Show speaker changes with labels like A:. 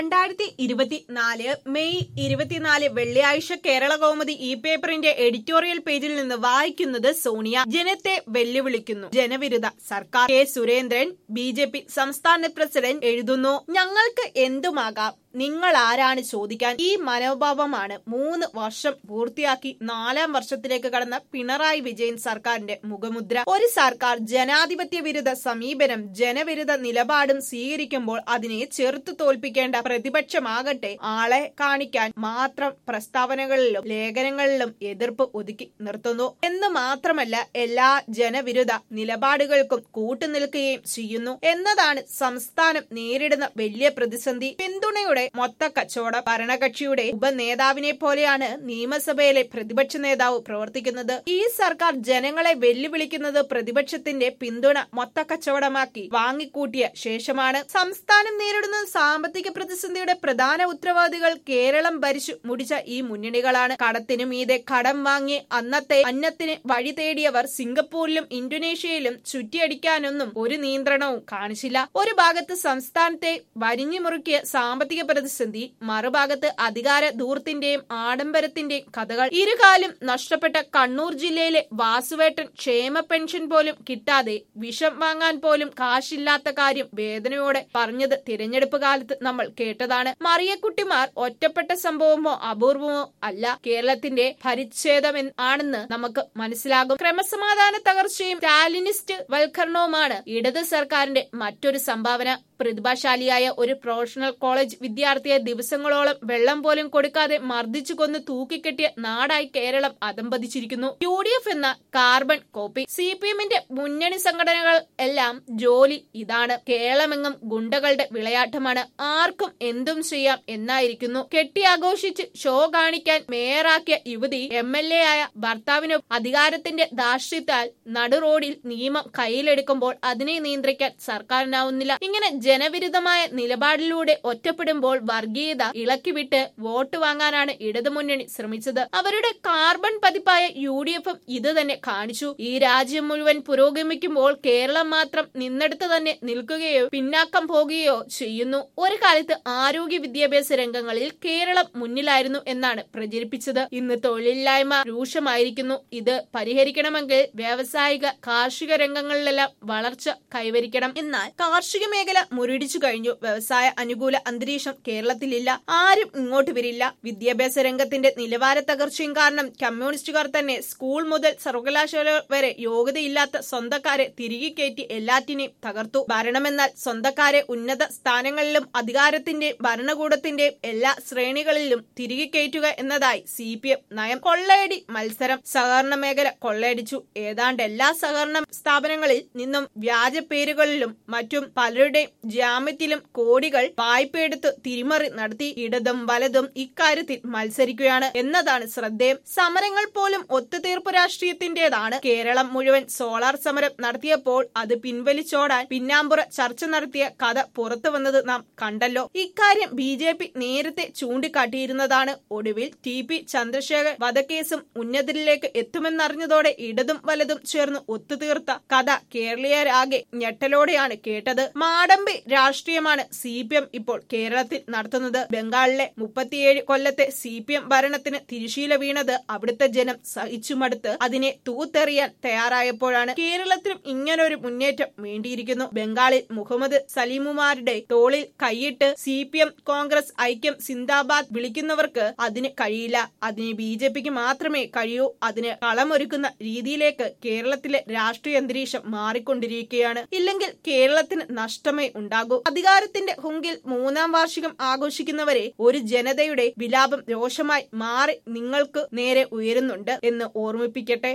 A: രണ്ടായിരത്തി ഇരുപത്തിനാല് മെയ് ഇരുപത്തിനാല് വെള്ളിയാഴ്ച കേരള കൗമുദി ഇ പേപ്പറിന്റെ എഡിറ്റോറിയൽ പേജിൽ നിന്ന് വായിക്കുന്നത് സോണിയ ജനത്തെ വെല്ലുവിളിക്കുന്നു ജനവിരുദ്ധ സർക്കാർ K Surendran B J P സംസ്ഥാന പ്രസിഡന്റ് എഴുതുന്നു ഞങ്ങൾക്ക് എന്തുമാകാം നിങ്ങൾ ആരാണ് ചോദിക്കാൻ ഈ മനോഭാവമാണ് മൂന്ന് വർഷം പൂർത്തിയാക്കി നാലാം വർഷത്തിലേക്ക് കടന്ന പിണറായി വിജയൻ സർക്കാരിന്റെ മുഖമുദ്ര ഒരു സർക്കാർ ജനാധിപത്യ വിരുദ്ധ സമീപനം ജനവിരുദ്ധ നിലപാടും സ്വീകരിക്കുമ്പോൾ അതിനെ ചെറുത്തു തോൽപ്പിക്കേണ്ട പ്രതിപക്ഷമാകട്ടെ ആളെ കാണിക്കാൻ മാത്രം പ്രസ്താവനകളിലും ലേഖനങ്ങളിലും എതിർപ്പ് ഒതുക്കി നിർത്തുന്നു എന്ന് മാത്രമല്ല എല്ലാ ജനവിരുദ്ധ നിലപാടുകൾക്കും കൂട്ടുനിൽക്കുകയും ചെയ്യുന്നു എന്നതാണ് സംസ്ഥാനം നേരിടുന്ന വലിയ പ്രതിസന്ധി പിന്തുണയുടെ മൊത്ത കച്ചവടം ഭരണകക്ഷിയുടെ ഉപനേതാവിനെ പോലെയാണ് നിയമസഭയിലെ പ്രതിപക്ഷ നേതാവ് പ്രവർത്തിക്കുന്നത് ഈ സർക്കാർ ജനങ്ങളെ വെല്ലുവിളിക്കുന്നത് പ്രതിപക്ഷത്തിന്റെ പിന്തുണ മൊത്ത കച്ചവടമാക്കി വാങ്ങിക്കൂട്ടിയ ശേഷമാണ് സംസ്ഥാനം നേരിടുന്ന സാമ്പത്തിക പ്രതിസന്ധിയുടെ പ്രധാന ഉത്തരവാദികൾ കേരളം ഭരിച്ചു മുടിച്ച ഈ മുന്നണികളാണ് കടത്തിനു മീതെ കടം വാങ്ങി അന്നത്തെ അന്നത്തിന് വഴി തേടിയവർ സിംഗപ്പൂരിലും ഇന്തോനേഷ്യയിലും ചുറ്റിയടിക്കാനൊന്നും ഒരു നിയന്ത്രണവും കാണിച്ചില്ല ഒരു ഭാഗത്ത് സംസ്ഥാനത്തെ വരിഞ്ഞു മുറുക്കിയ സാമ്പത്തിക പ്രതിസന്ധി മറുഭാഗത്ത് അധികാര ദൂർത്തിന്റെയും ആഡംബരത്തിന്റെയും കഥകൾ ഇരുകാലും നഷ്ടപ്പെട്ട കണ്ണൂർ ജില്ലയിലെ വാസുവേട്ടൻ ക്ഷേമ പെൻഷൻ പോലും കിട്ടാതെ വിഷം വാങ്ങാൻ പോലും കാശില്ലാത്ത കാര്യം വേദനയോടെ പറഞ്ഞത് തിരഞ്ഞെടുപ്പ് കാലത്ത് നമ്മൾ കേട്ടതാണ് മറിയക്കുട്ടിമാർ ഒറ്റപ്പെട്ട സംഭവമോ അപൂർവമോ അല്ല കേരളത്തിന്റെ പരിച്ഛേദം ആണെന്ന് നമുക്ക് മനസ്സിലാകും ക്രമസമാധാന തകർച്ചയും സ്റ്റാലിനിസ്റ്റ് വൽക്കരണവുമാണ് ഇടത് സർക്കാരിന്റെ മറ്റൊരു സംഭാവന പ്രതിഭാശാലിയായ ഒരു പ്രൊഫഷണൽ കോളേജ് വിദ്യാർത്ഥിയെ ദിവസങ്ങളോളം വെള്ളം പോലും കൊടുക്കാതെ മർദ്ദിച്ചു കൊന്ന് തൂക്കിക്കെട്ടിയ നാടായി കേരളം അതമ്പതിച്ചിരിക്കുന്നു യു ഡി എഫ് എന്ന കാർബൺ കോപ്പി സി പി എമ്മിന്റെ മുന്നണി സംഘടനകൾ എല്ലാം ജോലി ഇതാണ് കേരളമെങ്ങും ഗുണ്ടകളുടെ വിളയാട്ടമാണ് ആർക്കും എന്തും ചെയ്യാം എന്നായിരിക്കുന്നു കെട്ടിയാഘോഷിച്ച് ഷോ കാണിക്കാൻ മേയറാക്കിയ യുവതി എം എൽ എ ആയ ഭർത്താവിന് അധികാരത്തിന്റെ ധാർഷ്ട്യത്താൽ നടുറോഡിൽ നിയമം കയ്യിലെടുക്കുമ്പോൾ അതിനെ നിയന്ത്രിക്കാൻ സർക്കാരിനാവുന്നില്ല ഇങ്ങനെ ജനവിരുദ്ധമായ നിലപാടിലൂടെ ഒറ്റപ്പെടുമ്പോൾ വർഗീയത ഇളക്കിവിട്ട് വോട്ട് വാങ്ങാനാണ് ഇടതുമുന്നണി ശ്രമിച്ചത് അവരുടെ കാർബൺ പതിപ്പായ യു ഡി എഫും ഇത് തന്നെ കാണിച്ചു ഈ രാജ്യം മുഴുവൻ പുരോഗമിക്കുമ്പോൾ കേരളം മാത്രം നിന്നെടുത്ത് തന്നെ നിൽക്കുകയോ പിന്നാക്കം പോകുകയോ ചെയ്യുന്നു ഒരു കാലത്ത് ആരോഗ്യ വിദ്യാഭ്യാസ രംഗങ്ങളിൽ കേരളം മുന്നിലായിരുന്നു എന്നാണ് പ്രചരിപ്പിച്ചത് ഇന്ന് തൊഴിലില്ലായ്മ രൂക്ഷമായിരിക്കുന്നു ഇത് പരിഹരിക്കണമെങ്കിൽ വ്യാവസായിക കാർഷിക രംഗങ്ങളിലെല്ലാം വളർച്ച കൈവരിക്കണം എന്നാൽ കാർഷിക മേഖല മുരടിച്ചു കഴിഞ്ഞു വ്യവസായ അനുകൂല അന്തരീക്ഷം കേരളത്തിലില്ല ആരും ഇങ്ങോട്ട് വരില്ല വിദ്യാഭ്യാസ രംഗത്തിന്റെ നിലവാര തകർച്ചയും കാരണം കമ്മ്യൂണിസ്റ്റുകാർ തന്നെ സ്കൂൾ മുതൽ സർവകലാശാല വരെ യോഗ്യതയില്ലാത്ത സ്വന്തക്കാരെ തിരികെ കയറ്റി എല്ലാറ്റിനെയും തകർത്തു ഭരണമെന്നാൽ സ്വന്തക്കാരെ ഉന്നത സ്ഥാനങ്ങളിലും അധികാരത്തിന്റെ ഭരണകൂടത്തിന്റെയും എല്ലാ ശ്രേണികളിലും തിരികെ കയറ്റുക എന്നതായി സി പി എം നയം കൊള്ളയടി മത്സരം സഹകരണ മേഖല കൊള്ളയടിച്ചു ഏതാണ്ട് എല്ലാ സഹകരണ സ്ഥാപനങ്ങളിൽ നിന്നും വ്യാജ പേരുകളിലും മറ്റും പലരുടെയും ജാമ്യത്തിലും കോടികൾ വായ്പയെടുത്ത് തിരിമറി നടത്തി ഇടതും വലതും ഇക്കാര്യത്തിൽ മത്സരിക്കുകയാണ് എന്നതാണ് ശ്രദ്ധേയം സമരങ്ങൾ പോലും ഒത്തുതീർപ്പ് രാഷ്ട്രീയത്തിന്റേതാണ് കേരളം മുഴുവൻ സോളാർ സമരം നടത്തിയപ്പോൾ അത് പിൻവലിച്ചോടാൻ പിന്നാമ്പുറ ചർച്ച നടത്തിയ കഥ പുറത്തു വന്നത് നാം കണ്ടല്ലോ ഇക്കാര്യം ബി ജെ പി നേരത്തെ ചൂണ്ടിക്കാട്ടിയിരുന്നതാണ് ഒടുവിൽ ടി പി ചന്ദ്രശേഖർ വധക്കേസും ഉന്നതരിലേക്ക് എത്തുമെന്നറിഞ്ഞതോടെ ഇടതും വലതും ചേർന്ന് ഒത്തുതീർത്ത കഥ കേരളീയരാകെ ഞെട്ടലോടെയാണ് കേട്ടത് മാടമ്പി രാഷ്ട്രീയമാണ് സി പി എം ഇപ്പോൾ കേരളത്തിൽ നടത്തുന്നത് ബംഗാളിലെ മുപ്പത്തിയേഴ് കൊല്ലത്തെ സി പി എം ഭരണത്തിന് തിരിശീല വീണത് അവിടുത്തെ ജനം സഹിച്ചുമടുത്ത് അതിനെ തൂത്തെറിയാൻ തയ്യാറായപ്പോഴാണ് കേരളത്തിലും ഇങ്ങനൊരു മുന്നേറ്റം വേണ്ടിയിരിക്കുന്നു ബംഗാളിൽ മുഹമ്മദ് സലീമുമാരുടെ തോളിൽ കൈയിട്ട് സി പി എം കോൺഗ്രസ് ഐക്യം സിന്ദാബാദ് വിളിക്കുന്നവർക്ക് അതിന് കഴിയില്ല അതിന് ബി ജെ പിക്ക് മാത്രമേ കഴിയൂ അതിന് കളമൊരുക്കുന്ന രീതിയിലേക്ക് കേരളത്തിലെ രാഷ്ട്രീയ അന്തരീക്ഷം മാറിക്കൊണ്ടിരിക്കുകയാണ് ഇല്ലെങ്കിൽ കേരളത്തിന് നഷ്ടമേ ഉണ്ടാകൂ അധികാരത്തിന്റെ ഹുങ്കിൽ മൂന്നാം വാർഷികം ആഘോഷിക്കുന്നവരെ ഒരു ജനതയുടെ വിലാപം രോഷമായി മാറി നിങ്ങൾക്ക് നേരെ ഉയരുന്നുണ്ട് എന്ന് ഓർമ്മിപ്പിക്കട്ടെ